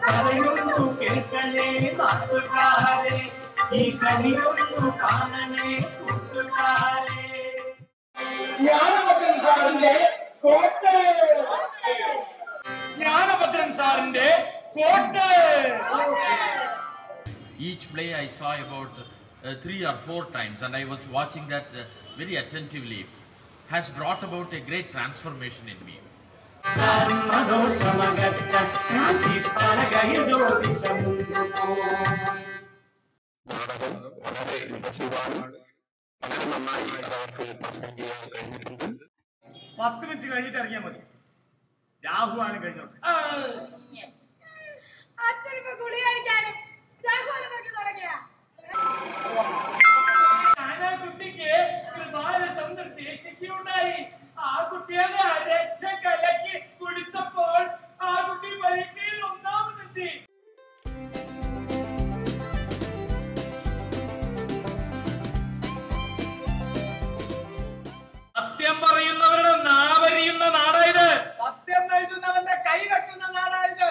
പറയുന്നു കേൾക്കണേ നാട്ടുകാരെ ഈ കണിയൊന്നു കാണണേ കൂട്ടുകാരെ ജ്ഞാനഭദ്രൻ സാറിന്റെ കോട്ട് ജ്ഞാനഭദ്രൻ സാറിന്റെ coat Each play I saw about uh, three or four times, and I was watching that uh, very attentively, has brought about a great transformation in me. ധർമ്മദോഷമകറ്റ കാശിപ്പലകയിൽ ജ്യോതിഷമുണ്ടോ നാടകം വളരെ ഇമ്പസീവാണ് വളരെ നന്നായി അവർക്ക് പെർഫോം ചെയ്യാൻ കഴിഞ്ഞിട്ടുണ്ട് പത്ത് മിനിറ്റ് കഴിഞ്ഞിട്ട് ഇറങ്ങിയാൽ മതി രാഹു ആണ് കഴിഞ്ഞോട്ടെ അച്ഛനിപ്പോ ഗുളി കഴിക്കാനും രാഘവനെ നോക്കി തുടങ്ങിയ ഞാൻ ആ കുട്ടിക്ക് കൃപാരസം നിർദ്ദേശിക്കുകയുണ്ടായി ആ കുട്ടിയെ രക്ഷ കലക്കി കുടിച്ചപ്പോൾ ആ കുട്ടി പരീക്ഷയിൽ ഒന്നാമതെത്തി സത്യം പറയുന്നവരുടെ നാവരിയുന്ന നാടായത് സത്യം എഴുതുന്നവന്റെ കൈ കെട്ടുന്ന നാടായത്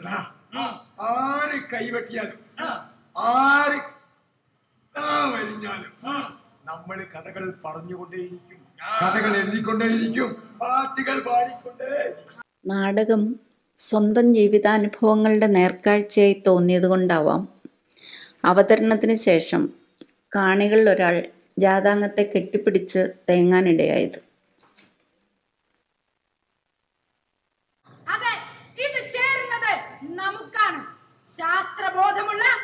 ആര് കൈവെട്ടിയാലും ആര് ആ വരിഞ്ഞാലും നമ്മൾ കഥകൾ പറഞ്ഞുകൊണ്ടേയിരിക്കും കഥകൾ എഴുതിക്കൊണ്ടേയിരിക്കും പാട്ടുകൾ പാടിക്കൊണ്ടേ നാടകം സ്വന്തം ജീവിതാനുഭവങ്ങളുടെ നേർക്കാഴ്ചയായി തോന്നിയതുകൊണ്ടാവാം അവതരണത്തിന് ശേഷം കാണികളിൽ ഒരാൾ ജാതാംഗത്തെ കെട്ടിപ്പിടിച്ച് തേങ്ങാനിടയായത് അതെ ഇത് ചേരുന്നത് നമുക്കാണ് ശാസ്ത്രബോധമുള്ള